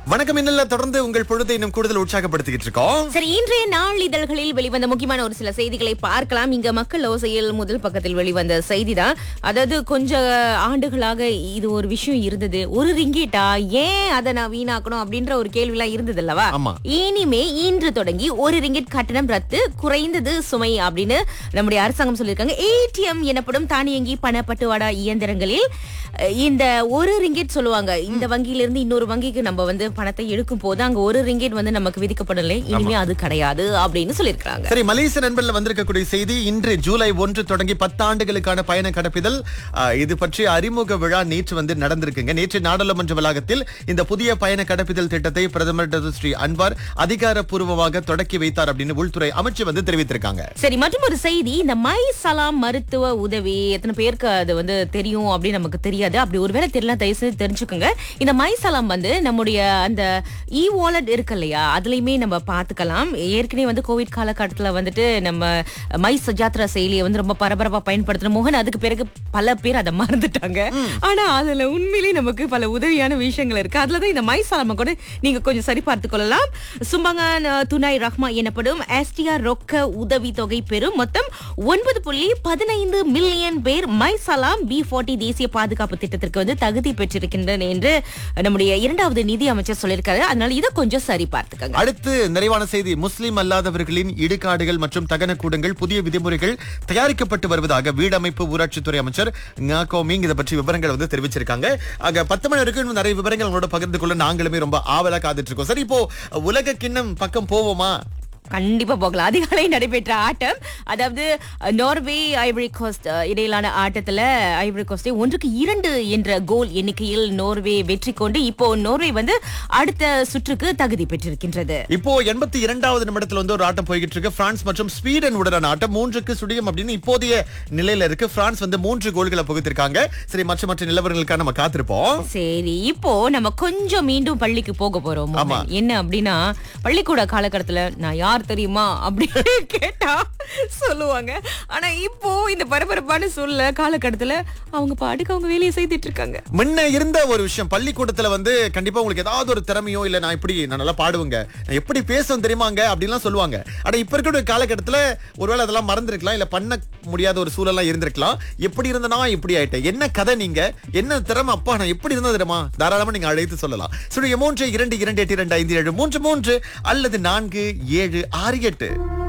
வணக்கம் இன்னல தொடர்ந்து உங்கள் பொழுதை இன்னும் கூடுதல் உற்சாகப்படுத்திக்கிட்டு இருக்கோம் சரி இன்றைய நாளிதழ்களில் வெளிவந்த முக்கியமான ஒரு சில செய்திகளை பார்க்கலாம் இங்க மக்கள் ஓசையில் முதல் பக்கத்தில் வெளிவந்த செய்தி தான் அதாவது கொஞ்ச ஆண்டுகளாக இது ஒரு விஷயம் இருந்தது ஒரு ரிங்கிட்டா ஏன் அதை நான் வீணாக்கணும் அப்படின்ற ஒரு கேள்விலாம் இருந்தது அல்லவா ஆமா. இனிமே இன்று தொடங்கி ஒரு ரிங்கிட் கட்டணம் ரத்து குறைந்தது சுமை அப்படின்னு நம்முடைய அரசாங்கம் சொல்லியிருக்காங்க ஏடிஎம் எனப்படும் தானியங்கி பணப்பட்டுவாடா இயந்திரங்களில் அஹ், இந்த ஒரு ரிங்கிட் சொல்லுவாங்க இந்த வங்கியில இருந்து இன்னொரு வங்கிக்கு நம்ம வந்து பணத்தை எடுக்கும் போது அங்க ஒரு ரிங்கிட் வந்து நமக்கு விதிக்கப்படலை இனிமே அது கிடையாது அப்படின்னு சொல்லியிருக்காங்க சரி மலேசிய நண்பர்ல வந்திருக்கக்கூடிய செய்தி இன்று ஜூலை ஒன்று தொடங்கி பத்து ஆண்டுகளுக்கான பயண கடப்பிதழ் ஆ, இது பற்றி அறிமுக விழா நேற்று வந்து நடந்திருக்குங்க நேற்று நாடாளுமன்ற வளாகத்தில் இந்த புதிய பயண கடப்பிதழ் திட்டத்தை பிரதமர் டாக்டர் ஸ்ரீ அன்வார் அதிகாரப்பூர்வமாக தொடக்கி வைத்தார் அப்படின்னு உள்துறை அமைச்சர் வந்து தெரிவித்திருக்காங்க சரி மற்றும் ஒரு செய்தி இந்த மை சலாம் மருத்துவ உதவி எத்தனை பேருக்கு அது வந்து தெரியும் அப்படின்னு நமக்கு தெரியாது அப்படி ஒருவேளை தெரியல தயவு செய்து தெரிஞ்சுக்கோங்க இந்த மை சலாம் வந்து நம்முடைய அந்த இ வாலெட் இருக்கு இல்லையா அதுலயுமே நம்ம பாத்துக்கலாம் ஏற்கனவே வந்து கோவிட் காலகட்டத்துல வந்துட்டு நம்ம மை சஜாத்ரா செயலியை வந்து ரொம்ப பரபரப்பா பயன்படுத்தின மோகன் அதுக்கு பிறகு பல பேர் அதை மறந்துட்டாங்க ஆனா அதுல உண்மையிலேயே நமக்கு பல உதவியான விஷயங்கள் இருக்கு அதுலதான் இந்த மை சலாம கூட நீங்க கொஞ்சம் சரி பார்த்துக் கொள்ளலாம் சும்பங்கான் அஹ், துணாய் ரஹ்மா எனப்படும் எஸ்டிஆர் ரொக்க உதவி தொகை பெறும் மொத்தம் ஒன்பது புள்ளி பதினைந்து மில்லியன் பேர் மை சலாம் பி ஃபார்ட்டி தேசிய பாதுகாப்பு திட்டத்திற்கு வந்து தகுதி பெற்றிருக்கின்றன என்று நம்முடைய இரண்டாவது நிதி அமைச்சர் சொல்லியிருக்காரு அதனால இதை கொஞ்சம் சரி பார்த்துக்கங்க அடுத்து நிறைவான செய்தி முஸ்லிம் அல்லாதவர்களின் இடுகாடுகள் மற்றும் தகனக்கூடங்கள் புதிய விதிமுறைகள் தயாரிக்கப்பட்டு வருவதாக வீடமைப்பு ஊராட்சித்துறை அமைச்சர் கோமிங் இதை பற்றி விவரங்கள் வந்து தெரிவிச்சிருக்காங்க ஆக பத்து மணி வரைக்கும் இன்னும் நிறைய விவரங்கள் உங்களோட பகிர்ந்து கொள்ள நாங்களுமே ரொம்ப ஆவலா காத்துட்டு இருக்கோம் சரி இப்போ உலக கிண்ணம் பக்கம் போவோமா கண்டிப்பா போகலாம் அதிகாலை நடைபெற்ற ஆட்டம் அதாவது அஹ், நார்வே ஐவரி கோஸ்ட் அஹ், இடையிலான ஆட்டத்துல ஐவரி கோஸ்டை ஒன்றுக்கு இரண்டு என்ற கோல் எண்ணிக்கையில் நோர்வே வெற்றி கொண்டு இப்போ நோர்வே வந்து அடுத்த சுற்றுக்கு தகுதி பெற்றிருக்கின்றது இப்போ எண்பத்தி இரண்டாவது நிமிடத்துல வந்து ஒரு ஆட்டம் போய்கிட்டு இருக்கு பிரான்ஸ் மற்றும் ஸ்வீடன் உடனான ஆட்டம் மூன்றுக்கு சுடியம் அப்படின்னு இப்போதைய நிலையில இருக்கு பிரான்ஸ் வந்து மூன்று கோல்களை புகுத்திருக்காங்க சரி மற்ற மற்ற நிலவரங்களுக்காக நம்ம காத்திருப்போம் சரி இப்போ நம்ம கொஞ்சம் மீண்டும் பள்ளிக்கு போக போறோம் மோகன். ஆமா. என்ன அப்படின்னா பள்ளிக்கூட காலகட்டத்துல நான் யார் தெரியுமா அப்படின்னு கேட்டா சொல்லுவாங்க ஆனா இப்போ இந்த பரபரப்பான சூழ்நிலை காலகட்டத்துல அவங்க பாட்டுக்கு அவங்க வேலையை செய்துட்டு இருக்காங்க முன்ன இருந்த ஒரு விஷயம் பள்ளிக்கூடத்துல வந்து கண்டிப்பா உங்களுக்கு ஏதாவது ஒரு திறமையோ இல்ல நான் இப்படி நான் நல்லா பாடுவேங்க நான் எப்படி பேசுவேன் தெரியுமாங்க அப்படின்லாம் சொல்லுவாங்க ஆனா இப்ப இருக்கிற காலகட்டத்துல ஒருவேளை அதெல்லாம் மறந்துருக்கலாம் இல்ல பண்ண முடியாத ஒரு சூழலாம் இருந்திருக்கலாம் எப்படி இருந்தனா இப்படி ஆயிட்டேன் என்ன கதை நீங்க என்ன திறமை அப்பா நான் எப்படி இருந்தது தெரியுமா தாராளமா நீங்க அழைத்து சொல்லலாம் சுடைய மூன்று இரண்டு இரண்டு எட்டு இரண்டு ஐந்து ஏழு மூன்று மூன்று அல்லது நான்கு ஏழு ஆறு எட்டு